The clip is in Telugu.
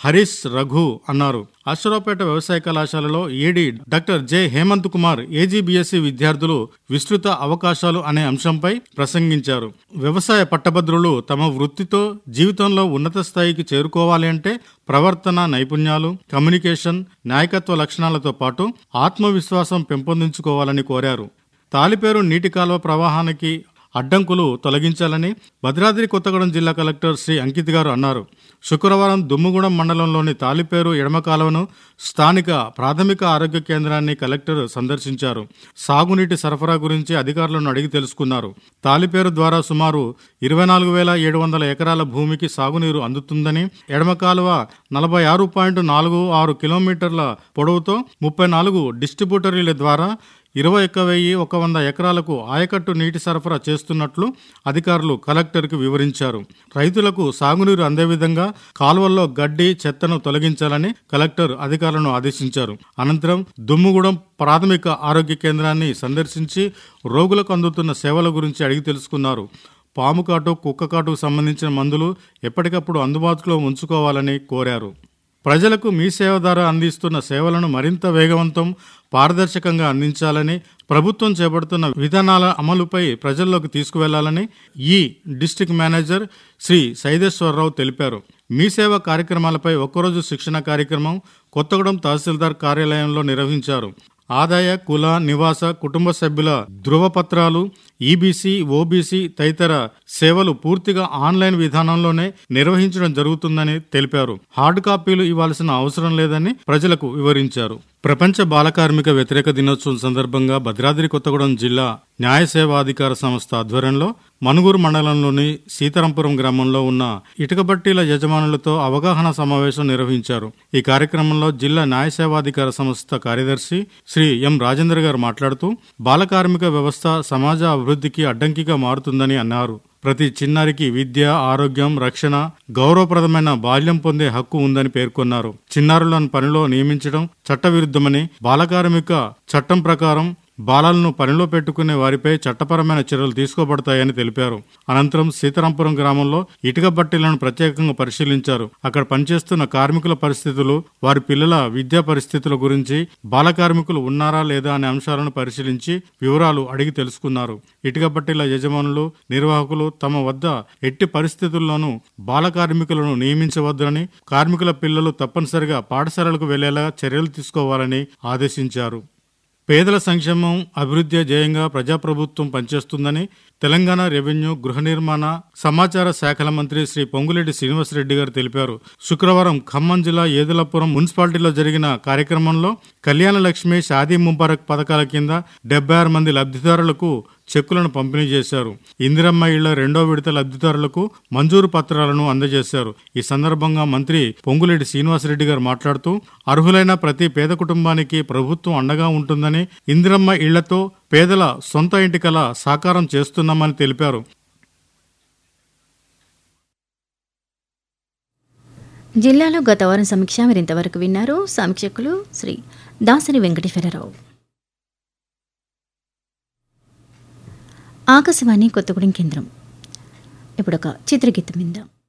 హరీష్ రఘు అన్నారు అశ్వరావుపేట వ్యవసాయ కళాశాలలో A D doctor J Hemanth Kumar A G B S C విద్యార్థులు విస్తృత అవకాశాలు అనే అంశంపై ప్రసంగించారు వ్యవసాయ పట్టభద్రులు తమ వృత్తితో జీవితంలో ఉన్నత స్థాయికి చేరుకోవాలి అంటే ప్రవర్తన నైపుణ్యాలు కమ్యూనికేషన్ నాయకత్వ లక్షణాలతో పాటు ఆత్మవిశ్వాసం పెంపొందించుకోవాలని కోరారు తాలిపేరు నీటి కాలువ ప్రవాహానికి అడ్డంకులు తొలగించాలని భద్రాద్రి కొత్తగూడెం జిల్లా కలెక్టర్ శ్రీ అంకిత్ గారు అన్నారు శుక్రవారం దుమ్ముగూడెం మండలంలోని తాలిపేరు ఎడమ కాలువను స్థానిక ప్రాథమిక ఆరోగ్య కేంద్రాన్ని కలెక్టర్ సందర్శించారు సాగునీటి సరఫరా గురించి అధికారులను అడిగి తెలుసుకున్నారు తాలిపేరు ద్వారా సుమారు ఇరవై నాలుగు వేల ఏడు వందల ఎకరాల భూమికి సాగునీరు అందుతుందని ఎడమ కాలువ నలభై ఆరు పాయింట్ నాలుగు ఆరు కిలోమీటర్ల పొడవుతో ముప్పై నాలుగు డిస్ట్రిబ్యూటరీల ద్వారా ఇరవై ఒక్క వెయ్యి ఒక వంద ఎకరాలకు ఆయకట్టు నీటి సరఫరా చేస్తున్నట్లు అధికారులు కలెక్టర్కు వివరించారు రైతులకు సాగునీరు అందే విధంగా కాలువల్లో గడ్డి చెత్తను తొలగించాలని కలెక్టర్ అధికారులను ఆదేశించారు అనంతరం దుమ్ముగూడెం ప్రాథమిక ఆరోగ్య కేంద్రాన్ని సందర్శించి రోగులకు అందుతున్న సేవల గురించి అడిగి తెలుసుకున్నారు పాము కాటు కుక్క కాటుకు సంబంధించిన మందులు ఎప్పటికప్పుడు అందుబాటులో ఉంచుకోవాలని కోరారు ప్రజలకు మీ సేవ ద్వారా అందిస్తున్న సేవలను మరింత వేగవంతం పారదర్శకంగా అందించాలని ప్రభుత్వం చేపడుతున్న విధానాల అమలుపై ప్రజల్లోకి తీసుకువెళ్లాలని ఈ డిస్టిక్ మేనేజర్ శ్రీ సైదేశ్వరరావు తెలిపారు మీ సేవ కార్యక్రమాలపై ఒక్కరోజు శిక్షణ కార్యక్రమం కొత్తగూడెం తహసీల్దార్ కార్యాలయంలో నిర్వహించారు ఆదాయ కుల నివాస కుటుంబ సభ్యుల ధృవపత్రాలు ఈబీసీ ఓబీసీ తదితర సేవలు పూర్తిగా ఆన్లైన్ విధానంలోనే నిర్వహించడం జరుగుతుందని తెలిపారు హార్డ్ కాపీలు ఇవ్వాల్సిన అవసరం లేదని ప్రజలకు వివరించారు ప్రపంచ బాల కార్మిక వ్యతిరేక దినోత్సవం సందర్భంగా భద్రాద్రి కొత్తగూడెం జిల్లా న్యాయ సేవాధికార సంస్థ ఆధ్వర్యంలో మనుగూరు మండలంలోని సీతారాంపురం గ్రామంలో ఉన్న ఇటుకబట్టీల యజమానులతో అవగాహన సమావేశం నిర్వహించారు ఈ కార్యక్రమంలో జిల్లా న్యాయ సేవాధికార సంస్థ కార్యదర్శి శ్రీ ఎం రాజేందర్ గారు మాట్లాడుతూ బాల కార్మిక వ్యవస్థ సమాజ అభివృద్ధికి అడ్డంకిగా మారుతుందని అన్నారు ప్రతి చిన్నారికి విద్య ఆరోగ్యం రక్షణ గౌరవప్రదమైన బాల్యం పొందే హక్కు ఉందని పేర్కొన్నారు చిన్నారులను పనిలో నియమించడం చట్టవిరుద్ధమని బాలకార్మిక చట్టం ప్రకారం బాలలను పనిలో పెట్టుకునే వారిపై చట్టపరమైన చర్యలు తీసుకోబడతాయని తెలిపారు అనంతరం సీతారాంపురం గ్రామంలో ఇటుక బట్టీలను ప్రత్యేకంగా పరిశీలించారు అక్కడ పనిచేస్తున్న కార్మికుల పరిస్థితులు వారి పిల్లల విద్యా పరిస్థితుల గురించి బాల కార్మికులు ఉన్నారా లేదా అనే అంశాలను పరిశీలించి వివరాలు అడిగి తెలుసుకున్నారు ఇటుక బట్టీల యజమానులు నిర్వాహకులు తమ వద్ద ఎట్టి పరిస్థితుల్లోనూ బాల కార్మికులను నియమించవద్దని కార్మికుల పిల్లలు తప్పనిసరిగా పాఠశాలలకు వెళ్లేలా చర్యలు తీసుకోవాలని ఆదేశించారు పేదల సంక్షేమం అభివృద్ధి ధ్యేయంగా ప్రజాప్రభుత్వం పనిచేస్తుందని తెలంగాణ రెవెన్యూ గృహ నిర్మాణ సమాచార శాఖల మంత్రి శ్రీ పొంగులేటి శ్రీనివాసరెడ్డి గారు తెలిపారు శుక్రవారం ఖమ్మం జిల్లా ఏదులాపురం మున్సిపాలిటీలో జరిగిన కార్యక్రమంలో కళ్యాణ లక్ష్మి షాదీ ముబారక్ పథకాల కింద డెబ్బై ఆరు మంది లబ్ధిదారులకు చెక్కులను పంపిణీ చేశారు ఇందిరమ్మ ఇళ్ల రెండో విడత లబ్ధిదారులకు మంజూరు పత్రాలను అందజేశారు ఈ సందర్భంగా మంత్రి పొంగులేటి శ్రీనివాసరెడ్డి గారు మాట్లాడుతూ అర్హులైన ప్రతి పేద కుటుంబానికి ప్రభుత్వం అండగా ఉంటుందని ఇందిరమ్మ ఇళ్లతో పేదల సొంత ఇంటి కల సాకారం చేస్తున్నామని తెలిపారు జిల్లాలో గత వారం సమీక్ష మరింతవరకు విన్నారు సమీక్షకులు శ్రీ దాసరి వెంకటేశ్వరరావు ఆకాశవాణి కొత్తగూడెం కేంద్రం ఇప్పుడు ఒక చిత్రగీతం విందాం